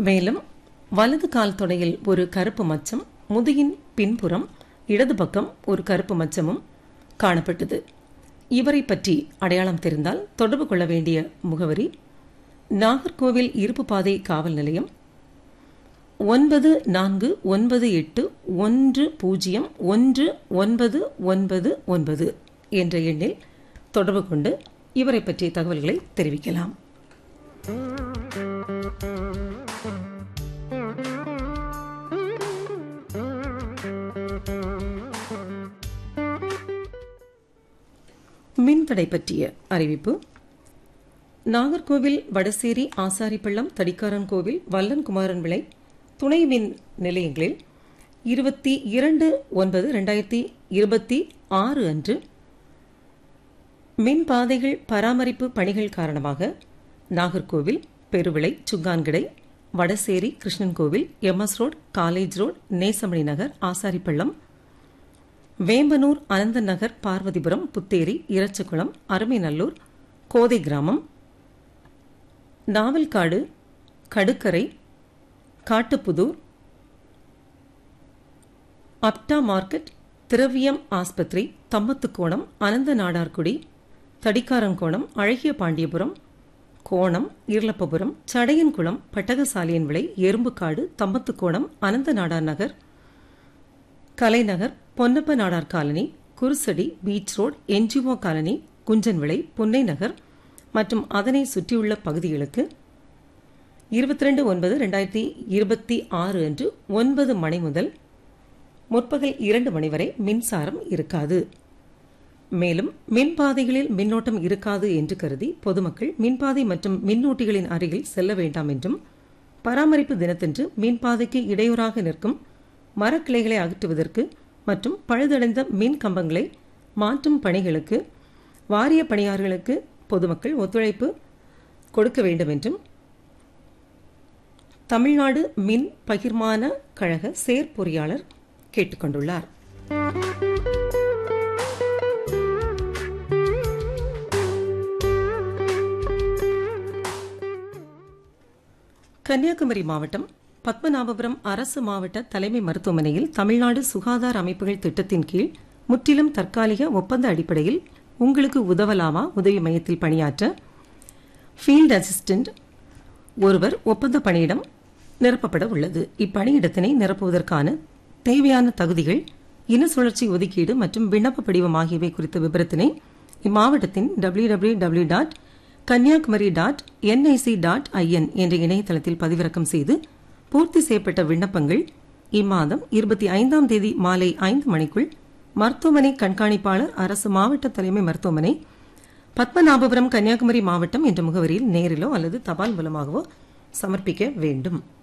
மேலும் வலது கால் தொடையில் ஒரு கருப்பு மச்சம் முதுகின் பின்புறம் இடது பக்கம் ஒரு கருப்பு மச்சமும் காணப்பட்டது இவரை பற்றி அடையாளம் தெரிந்தால் தொடர்பு கொள்ள வேண்டிய முகவரி நாகர்கோவில் இருப்பு பாதை காவல் நிலையம் ஒன்பது நான்கு ஒன்பது எட்டு ஒன்று பூஜ்ஜியம் ஒன்று ஒன்பது ஒன்பது ஒன்பது என்ற எண்ணில் தொடர்பு கொண்டு இவரை பற்றிய தகவல்களை தெரிவிக்கலாம் மின்தடை பற்றிய அறிவிப்பு நாகர்கோவில் வடசேரி ஆசாரிப்பள்ளம் தடிக்காரன் கோவில் வல்லன்குமாரன் விளை துணை மின் நிலையங்களில் இருபத்தி இரண்டு ஒன்பது ரெண்டாயிரத்தி இருபத்தி ஆறு அன்று மின் பாதைகள் பராமரிப்பு பணிகள் காரணமாக Nagercoil பெருவிளை சுங்கான்கிடை Vadasery Krishnan Kovil MS road college road Nesamani Nagar Asaripallam Vembanur Ananthan Nagar Parvathipuram Putheri Irachakulam Arumanallur Kothai Gramam Navalkadu Kadukkarai Kattuputhur APTA market Thiraviyam ஆஸ்பத்திரி தம்மத்துக்கோணம் அனந்த நாடார்குடி தடிக்காரன்கோணம் அழகிய பாண்டியபுரம் கோணம் ஈர்லப்பபுரம் Sadayankulam Pattagasaliyan Vilai Erumbukadu Thammathukonam Anantha Nadar Nagar Kalainagar Ponnappa Nadar colony Kurusadi beach road NGO colony Kunjan Vilai Punnai நகர் மற்றும் அதனை சுற்றியுள்ள பகுதிகளுக்கு இருபத்தி ரெண்டு ஒன்பது ரெண்டாயிரத்தி இருபத்தி ஆறு அன்று ஒன்பது மணி முதல் முற்பகல் இரண்டு மணி வரை மின்சாரம் இருக்காது மேலும் மின்பாதைகளில் மின்னோட்டம் இருக்காது என்று கருதி பொதுமக்கள் மின்பாதை மற்றும் மின்னூட்டிகளின் அருகில் செல்ல வேண்டாம் என்றும் பராமரிப்பு தினத்தன்று மின்பாதைக்கு இடையூறாக நிற்கும் மரக்கிளைகளை அகற்றுவதற்கு மற்றும் பழுதடைந்த மின் கம்பங்களை மாற்றும் பணிகளுக்கு வாரிய பணியாளர்களுக்கு பொதுமக்கள் ஒத்துழைப்பு கொடுக்க வேண்டும் என்றும் தமிழ்நாடு மின் பகிர்மான கழக செயற்பொறியாளர் கேட்டுக்கொண்டுள்ளார் கன்னியாகுமரி மாவட்டம் பத்மநாபபுரம் அரசு மாவட்ட தலைமை மருத்துவமனையில் தமிழ்நாடு சுகாதார அமைப்புகள் திட்டத்தின் கீழ் முற்றிலும் தற்காலிக ஒப்பந்த அடிப்படையில் உங்களுக்கு உதவலாமா உதவி மையத்தில் பணியாற்ற ஃபீல்டு அசிஸ்டன்ட் ஒருவர் ஒப்பந்த பணியிடம் நிரப்பப்பட உள்ளது இப்பணியிடத்தினை நிரப்புவதற்கான தேவையான தகுதிகள் இன சுழற்சி ஒதுக்கீடு மற்றும் விண்ணப்ப படிவம் ஆகியவை குறித்த விவரத்தினை இம்மாவட்டத்தின் W W W dot Kanniyakumari dot NIC dot IN என்ற இணையதளத்தில் பதிவிறக்கம் செய்து பூர்த்தி செய்யப்பட்ட விண்ணப்பங்கள் இம்மாதம் இருபத்தி ஐந்தாம் தேதி மாலை ஐந்து மணிக்குள் மருத்துவமனை கண்காணிப்பாளர் அரசு மாவட்ட தலைமை மருத்துவமனை பத்மநாபபுரம் கன்னியாகுமரி மாவட்டம் என்ற முகவரியில் நேரிலோ அல்லது தபால் மூலமாகவோ சமர்ப்பிக்க வேண்டும்